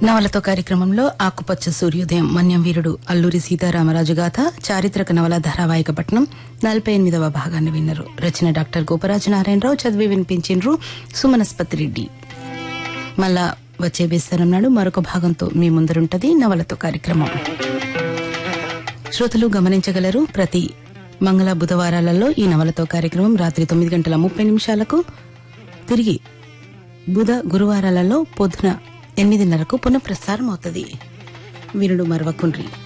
నవలతో కార్యక్రమంలో ఆకుపచ్చ సూర్యోదయం మన్యం వీరుడు అల్లూరి సీతారామరాజు గాథ చారిత్రక నవల ధారావాహిక పట్నం నలభై ఎనిమిదవ భాగాన్ని విన్నారు రచన డాక్టర్ గోపరాజు నారాయణరావు చదివి వినిపించిండ్రు సుమనస్పతి రెడ్డి మళ్ళా వచ్చే బేస్తరం నాడు మరొక భాగంతో మీ ముందరుంటది నవలతో కార్యక్రమం శ్రోతలు గమనించగలరు ప్రతి మంగళ బుధవారాలలో ఈ నవలతో కార్యక్రమం రాత్రి తొమ్మిది గంటల ముప్పై నిమిషాలకు తిరిగి బుధ గురువారాలలో పొద్దున ఎనిమిదిన్నరకు పునఃప్రసారం అవుతుంది వీరుడు మరవకుండ్రి